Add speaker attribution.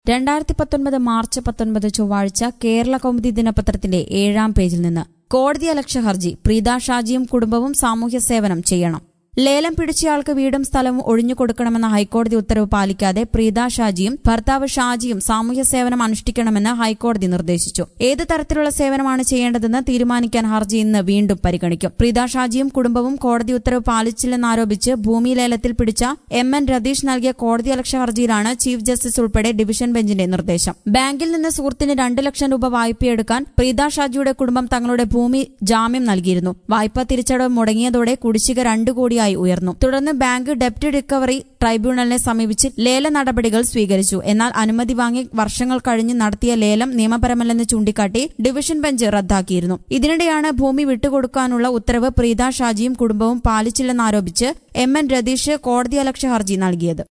Speaker 1: രണ്ടായിരത്തി പത്തൊൻപത് മാർച്ച് പത്തൊൻപത് ചൊവ്വാഴ്ച കേരള കൗമുദി ദിനപത്രത്തിന്റെ ഏഴാം പേജിൽ നിന്ന് കോടതി അലക്ഷ്യ ഹർജി പ്രീത ഷാജിയും കുടുംബവും സാമൂഹ്യ സേവനം ചെയ്യണം ലേലം പിടിച്ചയാൾക്ക് വീടും സ്ഥലവും ഒഴിഞ്ഞു കൊടുക്കണമെന്ന ഹൈക്കോടതി ഉത്തരവ് പാലിക്കാതെ പ്രീത ഷാജിയും ഭർത്താവ് ഷാജിയും സാമൂഹ്യ സേവനം അനുഷ്ഠിക്കണമെന്ന് ഹൈക്കോടതി നിർദ്ദേശിച്ചു ഏത് തരത്തിലുള്ള സേവനമാണ് ചെയ്യേണ്ടതെന്ന് തീരുമാനിക്കാൻ ഹർജി ഇന്ന് വീണ്ടും പരിഗണിക്കും പ്രീത ഷാജിയും കുടുംബവും കോടതി ഉത്തരവ് പാലിച്ചില്ലെന്നാരോപിച്ച് ഭൂമി ലേലത്തിൽ പിടിച്ച എം എൻ രതീഷ് നൽകിയ കോടതി അലക്ഷ്യ ഹർജിയിലാണ് ചീഫ് ജസ്റ്റിസ് ഉൾപ്പെടെ ഡിവിഷൻ ബെഞ്ചിന്റെ നിർദ്ദേശം ബാങ്കിൽ നിന്ന് സുഹൃത്തിന് രണ്ട് ലക്ഷം രൂപ വായ്പയെടുക്കാൻ പ്രീത ഷാജിയുടെ കുടുംബം തങ്ങളുടെ ഭൂമി ജാമ്യം നൽകിയിരുന്നു വായ്പ തിരിച്ചടവ് മുടങ്ങിയതോടെ കുടിശ്ശിക രണ്ടു കോടിയായി ഉയർന്നു തുടർന്ന് ബാങ്ക് ഡെപ്റ്റ് റിക്കവറി ട്രൈബ്യൂണലിനെ സമീപിച്ച് ലേല നടപടികൾ സ്വീകരിച്ചു എന്നാൽ അനുമതി വാങ്ങി വർഷങ്ങൾ കഴിഞ്ഞ് നടത്തിയ ലേലം നിയമപരമല്ലെന്ന് ചൂണ്ടിക്കാട്ടി ഡിവിഷൻ ബെഞ്ച് റദ്ദാക്കിയിരുന്നു ഇതിനിടെയാണ് ഭൂമി വിട്ടുകൊടുക്കാനുള്ള ഉത്തരവ് പ്രീത ഷാജിയും കുടുംബവും പാലിച്ചില്ലെന്നാരോപിച്ച് എം എൻ രതീഷ് കോടതിയലക്ഷ്യ ഹർജി നൽകിയത്